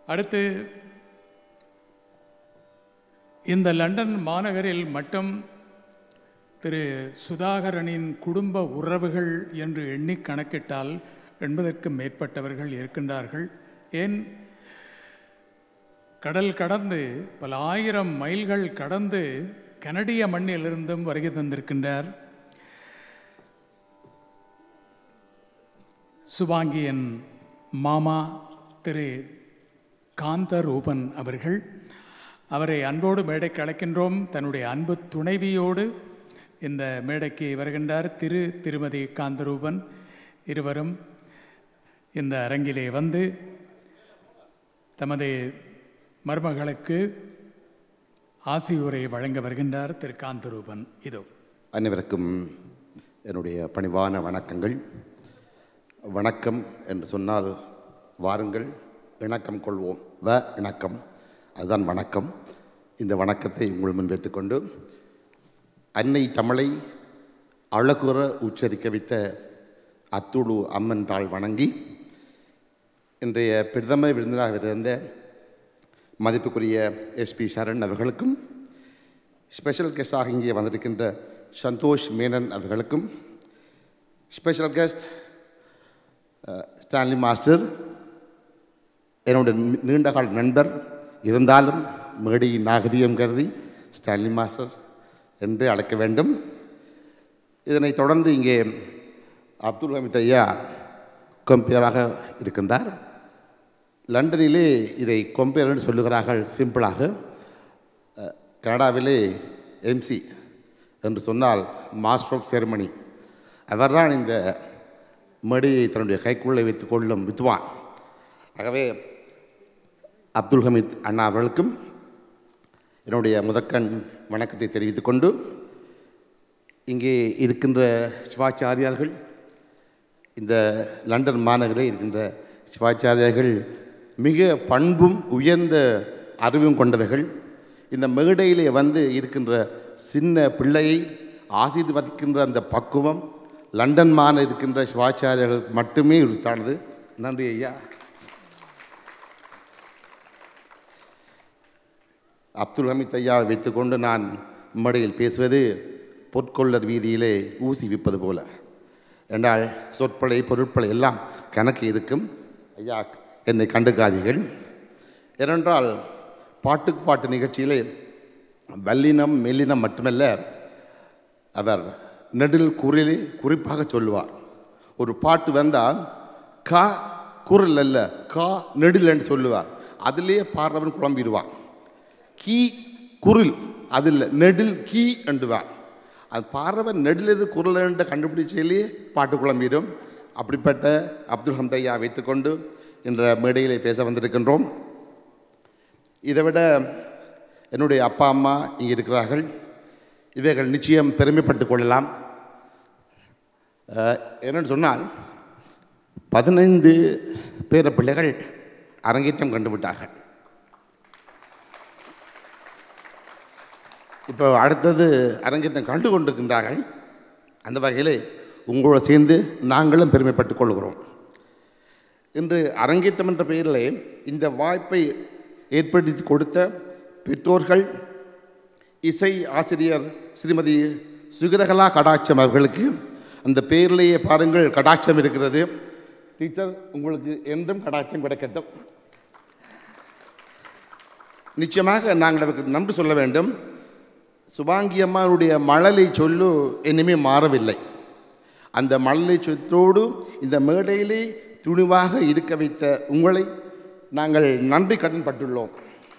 அடுத்து இந்த லண்டன் மாநகரில் மட்டும் திரு சுதாகரனின் குடும்ப உறவுகள் என்று எண்ணி கணக்கிட்டால் எண்பதற்கும் மேற்பட்டவர்கள் இருக்கின்றார்கள் ஏன் கடல் கடந்து பல ஆயிரம் மைல்கள் கடந்து கனடிய மண்ணிலிருந்தும் வருகை தந்திருக்கின்றார் சுபாங்கியன் மாமா திரு காந்தரூபன் அவர்கள் அவரை அன்போடு மேடைக்கு அழைக்கின்றோம் தன்னுடைய அன்பு துணைவியோடு இந்த மேடைக்கு வருகின்றார் திரு திருமதி காந்தரூபன் இருவரும் இந்த அரங்கிலே வந்து தமது மருமகளுக்கு ஆசியுரை வழங்க வருகின்றார் திரு காந்தரூபன் இதோ அனைவருக்கும் என்னுடைய பணிவான வணக்கங்கள் வணக்கம் என்று சொன்னால் வாருங்கள் இணக்கம் கொள்வோம் வ இணக்கம் அதுதான் வணக்கம் இந்த வணக்கத்தை உங்கள் முன் வைத்துக்கொண்டு அன்னை தமிழை அழகுற உச்சரிக்க வைத்த அத்துடு அம்மன் தாள் வணங்கி இன்றைய பிரதம விருந்தினராக இருந்த மதிப்புக்குரிய எஸ்பி சரண் அவர்களுக்கும் ஸ்பெஷல் கெஸ்டாக இங்கே வந்திருக்கின்ற சந்தோஷ் மேனன் அவர்களுக்கும் ஸ்பெஷல் கெஸ்ட் ஸ்டான்லி மாஸ்டர் என்னுடைய நீ- நீண்டகால நண்பர் இருந்தாலும் மேடையின் நாகரிகம் கருதி ஸ்டான்லி மாஸ்டர் என்று அழைக்க வேண்டும் இதனைத் தொடர்ந்து இங்கே அப்துல் ஹமீத் ஐயா கொம்பியராக இருக்கின்றார் லண்டனிலே இதை கொம்பேர் என்று சொல்லுகிறார்கள் சிம்பிளாக அஹ், கனடாவிலே எம்சி என்று சொன்னால் மாஸ்டர் ஆஃப் செரமனி அவர்தான் இந்த மேடையை தன்னுடைய கைக்குள்ளே வைத்துக் கொள்ளும் வித்வான் ஆகவே அப்துல் ஹமீத் அண்ணா அவர்களுக்கும் என்னுடைய முதற்கண் வணக்கத்தை தெரிவித்துக் கொண்டு இங்கே இருக்கின்ற சிவாச்சாரியார்கள் இந்த லண்டன் மாநகரில் இருக்கின்ற சிவாச்சாரியார்கள் மிக பண்பும் உயர்ந்த அறிவும் கொண்டவர்கள் இந்த மேடையிலே வந்து இருக்கின்ற சின்ன பிள்ளையை ஆசீர்வதிக்கின்ற அந்த பக்குவம் லண்டன் மான இருக்கின்ற சிவாச்சாரியர்கள் மட்டுமே உரித்தானது நன்றி ஐயா அப்துல் ஹமீத் ஐயாவை வைத்துக்கொண்டு நான் மேடையில் பேசுவது பொற்கொள்ளர் வீதியிலே ஊசி விற்பது போல என்றால் சொற்பலை பொருட்பலை எல்லாம் கணக்கு இருக்கும் ஐயா என்னை கண்டுக்காதீர்கள் ஏனென்றால் பாட்டுக்கு பாட்டு நிகழ்ச்சியிலே வல்லினம் மெல்லினம் மட்டுமல்ல அவர் நெடில் குரலே குறிப்பாக சொல்லுவார் ஒரு பாட்டு வந்தால் கா குரல் அல்ல கா நெடில்ன்னு சொல்லுவார் அதிலேயே பாடுறவன் குழம்பிடுவான் கீ குரில் அதில் நெடில் கீ என்றுவார் அது பாடுறவன் நெடில் எது குரல் என்று கண்டுபிடிச்சாலே பாட்டு குழம்பிடும் அப்படிப்பட்ட அப்துல் ஹம்தையா வைத்துக்கொண்டு என்ற மேடையிலே பேச வந்திருக்கின்றோம் இதை விட என்னுடைய அப்பா அம்மா இங்கே இருக்கிறார்கள் இவைகள் நிச்சயம் பெருமைப்பட்டுக் கொள்ளலாம் அஹ், என்னன்னு சொன்னால் பதினைந்து பேர பிள்ளைகள் அரங்கேற்றம் கண்டு விட்டார்கள் இப்போ அடுத்தது அரங்கேற்றம் கண்டு கொண்டிருக்கின்றார்கள் அந்த வகையிலே உங்களோடு சேர்ந்து நாங்களும் பெருமைப்பட்டுக் கொள்கிறோம் இன்று அரங்கேற்றம் என்ற பெயரிலே இந்த வாய்ப்பை ஏற்படுத்தி கொடுத்த பெற்றோர்கள் இசை ஆசிரியர் ஸ்ரீமதி சுகிதகலா கடாட்சம் அவர்களுக்கு அந்த பெயரிலேயே பாருங்கள் கடாட்சம் இருக்கிறது டீச்சர் உங்களுக்கு என்றும் கடாட்சம் கிடைக்கட்டும் நிச்சயமாக நாங்கள் அவருக்கு நன்றி சொல்ல வேண்டும் சுபாங்கி அம்மாவுடைய மழலை சொல்லு இனிமே மாறவில்லை அந்த மழலை சொற்றோடு இந்த மேடையிலே துணிவாக இருக்க வைத்த உங்களை நாங்கள் நன்றி கடன் பட்டுள்ளோம்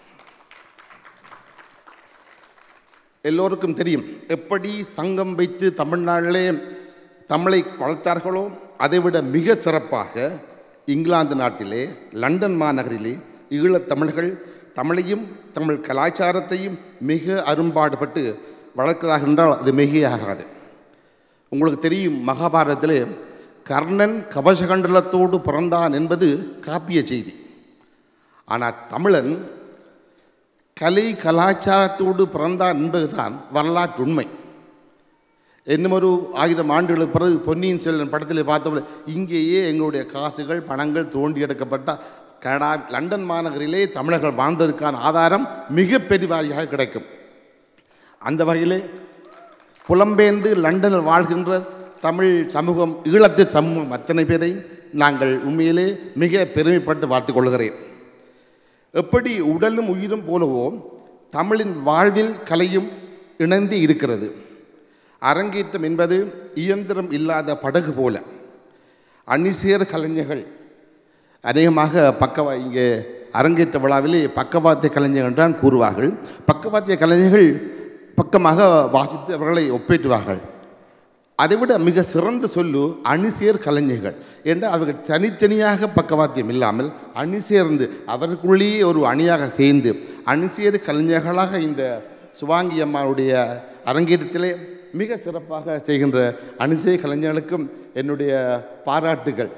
எல்லோருக்கும் தெரியும் எப்படி சங்கம் வைத்து தமிழ்நாட்டிலே தமிழை வளர்த்தார்களோ அதைவிட மிக சிறப்பாக இங்கிலாந்து நாட்டிலே லண்டன் மாநகரிலே ஈழத் தமிழர்கள் தமிழையும் தமிழ் கலாச்சாரத்தையும் மிக அரும்பாடுபட்டு வளர்க்கிறார்கள் என்றால் அது மிகையாகாது உங்களுக்கு தெரியும் மகாபாரதத்திலே கர்ணன் கவசகண்டலத்தோடு பிறந்தான் என்பது காப்பிய செய்தி ஆனால் தமிழன் கலை கலாச்சாரத்தோடு பிறந்தான் என்பதுதான் வரலாற்று உண்மை இன்னும் ஒரு ஆயிரம் ஆண்டுகளுக்கு பிறகு பொன்னியின் செல்வன் படத்தில் பார்த்தவங்க இங்கேயே எங்களுடைய காசுகள் பணங்கள் தோண்டி எடுக்கப்பட்ட கனடா லண்டன் மாநகரிலே தமிழர்கள் வாழ்ந்ததற்கான ஆதாரம் மிக பெரிவாரியாக கிடைக்கும் அந்த வகையிலே புலம்பெயர்ந்து லண்டனில் வாழ்கின்ற தமிழ் சமூகம் ஈழத்து சமூகம் அத்தனை பேரை நாங்கள் உண்மையிலே மிக பெருமைப்பட்டு வாழ்த்துக் கொள்கிறேன் எப்படி உடலும் உயிரும் போலவோ தமிழின் வாழ்வில் கலையும் இணைந்து இருக்கிறது அரங்கேற்றம் என்பது இயந்திரம் இல்லாத படகு போல அணிசேர் கலைஞர்கள் அநேகமாக பக்கவா இங்கே அரங்கேற்ற விழாவிலே பக்கவாத்திய கலைஞர்கள் தான் கூறுவார்கள் பக்கவாத்திய கலைஞர்கள் பக்கமாக வாசித்து அவர்களை ஒப்பேற்றுவார்கள் அதைவிட மிக சிறந்த சொல்லு அணிசேர் கலைஞர்கள் என்றால் அவர்கள் தனித்தனியாக பக்கவாத்தியம் இல்லாமல் அணி சேர்ந்து அவர்களுக்குள்ளேயே ஒரு அணியாக சேர்ந்து அணிசேர் கலைஞர்களாக இந்த சுவாங்கி அம்மாவுடைய அரங்கேற்றத்திலே மிக சிறப்பாக செய்கின்ற அணிசே கலைஞர்களுக்கும் என்னுடைய பாராட்டுகள்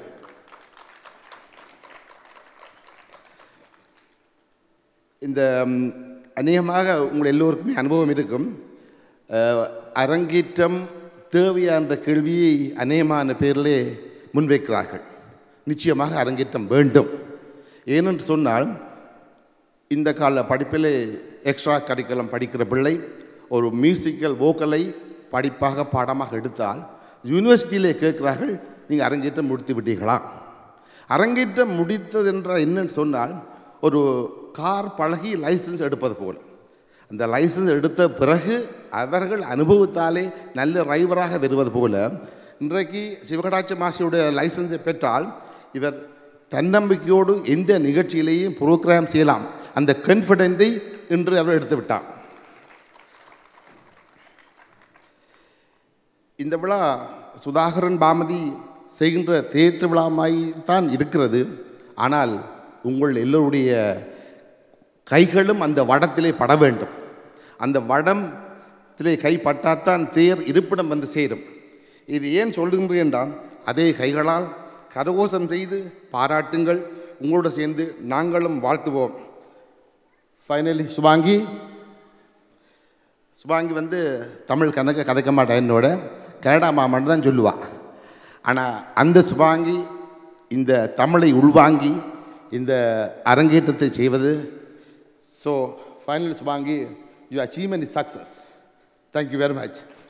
இந்த ம், அநேகமாக உங்கள் எல்லோருக்குமே அனுபவம் இருக்கும் அஹ், அரங்கேற்றம் தேவையா என்ற கேள்வியை அநேகமான பேரிலே முன்வைக்கிறார்கள் நிச்சயமாக அரங்கேற்றம் வேண்டும் ஏனென்று சொன்னால் இந்த கால படிப்பிலே எக்ஸ்ட்ரா கரிக்குலம் படிக்கிற பிள்ளை ஒரு மியூசிக்கல் வோக்கலை படிப்பாக பாடமாக எடுத்தால் யூனிவர்சிட்டியிலே கேட்கிறார்கள் நீங்கள் அரங்கேற்றம் முடித்து விட்டீர்களா அரங்கேற்றம் முடித்தது என்ற என்னன்னு சொன்னால் ஒரு கார் பழகி லைசன்ஸ் எடுப்பது போல் அந்த லைசன்ஸ் எடுத்த பிறகு அவர்கள் அனுபவத்தாலே நல்ல டிரைவராக வருவது போல இன்றைக்கு சிவகடாட்சி மாசியுடைய லைசன்ஸை பெற்றால் இவர் தன்னம்பிக்கையோடு எந்த நிகழ்ச்சியிலேயும் ப்ரோக்ராம் செய்யலாம் அந்த கான்ஃபிடென்ட்டை இன்று அவர் எடுத்து விட்டார் இந்த விழா சுதாகரன் பாமதி செய்கின்ற தேற்று விழாமாய்த்தான் இருக்கிறது ஆனால் உங்கள் எல்லோருடைய கைகளும் அந்த வடத்திலே பட வேண்டும் அந்த வடத்திலே கை பட்டாத்தான் தேர் இருப்பிடம் வந்து சேரும் இது ஏன் சொல்லுகின்றேன் என்றால் அதே கைகளால் கரகோஷம் செய்து பாராட்டுங்கள் உங்களோடு சேர்ந்து நாங்களும் வாழ்த்துவோம் ஃபைனலி சுபாங்கி சுபாங்கி வந்து தமிழ் கணக்க கதைக்க மாட்டா என்னோட கனடா மாமன் தான் சொல்லுவா ஆனால் அந்த சுபாங்கி இந்த தமிழை உள்வாங்கி இந்த அரங்கேற்றத்தை செய்வது so final Shubhangi you achievement is success thank you very much